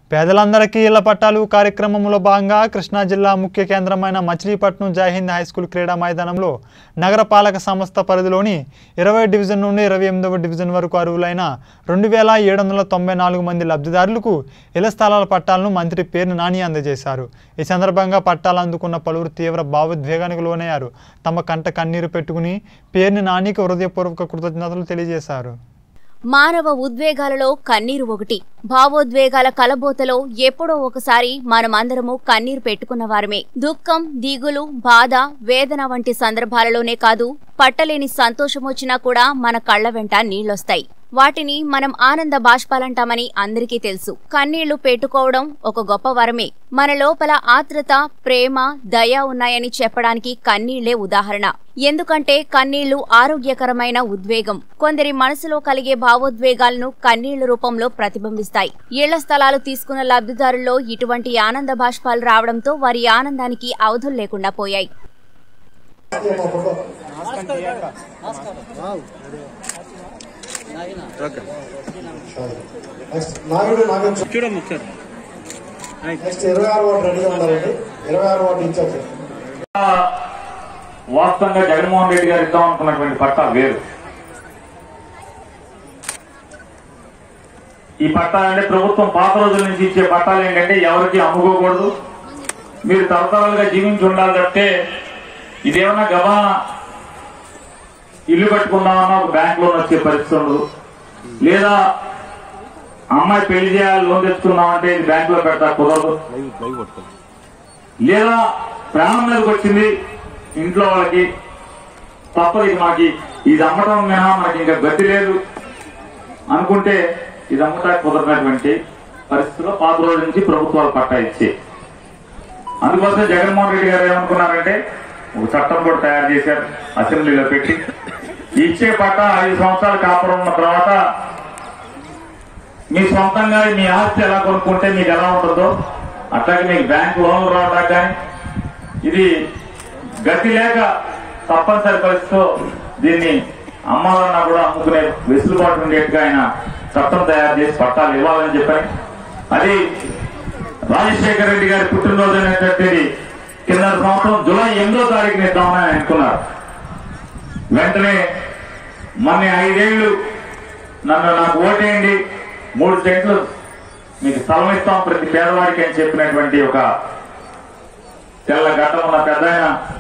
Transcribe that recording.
పేదలందరికీ ఇళ్ల పట్టాలు కార్యక్రమంలో భాగంగా కృష్ణా జిల్లా ముఖ్య కేంద్రమైన మచిలీపట్నం జైహింద్ హై స్కూల్ క్రీడా మైదానంలో నగరపాలక సంస్థ పరిధిలోని ఇరవై డివిజన్ నుండి ఇరవై ఎనిమిదవ డివిజన్ వరకు అర్హులైన రెండు వేల ఏడు వందల తొంభై నాలుగు మంది లబ్ధిదారులకు ఇళ్ల స్థలాల పట్టాలను మంత్రి పేర్ని నాని అందజేశారు ఈ సందర్భంగా పట్టాలు అందుకున్న పలువురు తీవ్ర భావోద్వేగానికి లోనయ్యారు తమ కంట కన్నీరు పెట్టుకుని పేర్ని నానికి హృదయపూర్వక కృతజ్ఞతలు తెలియజేశారు మానవ ఉద్వేగాలలో కన్నీరు ఒకటి భావోద్వేగాల కలబోతలో ఎప్పుడో ఒకసారి మనమందరము కన్నీరు పెట్టుకున్న వారమే దుఃఖం దిగులు బాధ వేదన వంటి సందర్భాలలోనే కాదు పట్టలేని సంతోషమొచ్చినా కూడా మన కళ్ల వెంట నీళ్లొస్తాయి వాటిని మనం ఆనంద బాష్పాలంటామని అందరికీ తెలుసు కన్నీళ్లు పెట్టుకోవడం ఒక గొప్ప వరమే మన లోపల ఆత్రత ప్రేమ దయ ఉన్నాయని చెప్పడానికి కన్నీళ్లే ఉదాహరణ ఎందుకంటే కన్నీళ్లు ఆరోగ్యకరమైన ఉద్వేగం కొందరి మనసులో కలిగే భావోద్వేగాలను కన్నీళ్ల రూపంలో ప్రతిబింబిస్తాయి ఇళ్ల స్థలాలు తీసుకున్న లబ్ధిదారుల్లో ఇటువంటి ఆనంద బాష్పాలు రావడంతో వారి ఆనందానికి అవధులు లేకుండా పోయాయి నెక్స్ట్ నాయుడు నాగేశ్వర చూడమ్మ ఒకసారి నెక్స్ట్ ఇరవై ఆరు వార్డు రెడీగా ఉండాలండి ఇరవై ఆరు వార్డు ఇన్ఛార్జ్ వాస్తవంగా జగన్మోహన్ రెడ్డి గారు ఇద్దాం అనుకున్నటువంటి పట్టా వేరు ఈ పట్టాలంటే ప్రభుత్వం పాత రోజుల నుంచి ఇచ్చే పట్టాలు ఏంటంటే ఎవరికి అమ్ముకోకూడదు మీరు తరతరాలుగా జీవించి ఉండాలి తప్పితే ఇదేమన్నా గబానా ఇల్లు కట్టుకుందామన్నా ఒక బ్యాంక్ లోన్ వచ్చే పరిస్థితి ఉండదు లేదా అమ్మాయి పెళ్లి చేయాలి లోన్ తెచ్చుకుందామంటే ఇది బ్యాంక్ లో పెడతా కుదరదు లేదా ప్రాణం మీదకి వచ్చింది ఇంట్లో వాళ్ళకి తప్పదు ఇది మాకి ఇది అమ్మటం మినహా మనకి ఇంకా గతి లేదు అనుకుంటే ఇది అమ్మటానికి కుదరనటువంటి పరిస్థితుల్లో పాత రోజుల నుంచి ప్రభుత్వాలు పట్టా ఇచ్చే అందుకోసం జగన్మోహన్ రెడ్డి గారు ఏమనుకున్నారంటే ఒక చట్టం కూడా తయారు చేశారు అసెంబ్లీలో పెట్టి ఇచ్చే పట్టా ఐదు సంవత్సరాలు కాపురం ఉన్న తర్వాత మీ సొంతంగా మీ ఆస్తి ఎలా కొనుక్కుంటే మీకు ఎలా ఉంటుందో అట్లాగే మీకు బ్యాంక్ లోన్లు రావడానికి కానీ ఇది గతి లేక తప్పనిసరి పరిస్థితితో దీన్ని అమ్మాలన్నా కూడా అమ్ముకునే వెసులుబాటు ఉండేట్టుగా ఆయన చట్టం తయారు చేసి పట్టాలు ఇవ్వాలని చెప్పని అది రాజశేఖర రెడ్డి గారి పుట్టినరోజు అనేటువంటిది కింద సంవత్సరం జూలై ఎనిమిదో తారీఖున ఇద్దామని ఆయన అనుకున్నారు వెంటనే మొన్న ఐదేళ్లు నన్ను నాకు ఓటేయండి మూడు సెంట్లు మీకు స్థలం ఇస్తాం ప్రతి పేదవాడికి అని చెప్పినటువంటి ఒక తెల్ల గడ్డ ఉన్న పెద్ద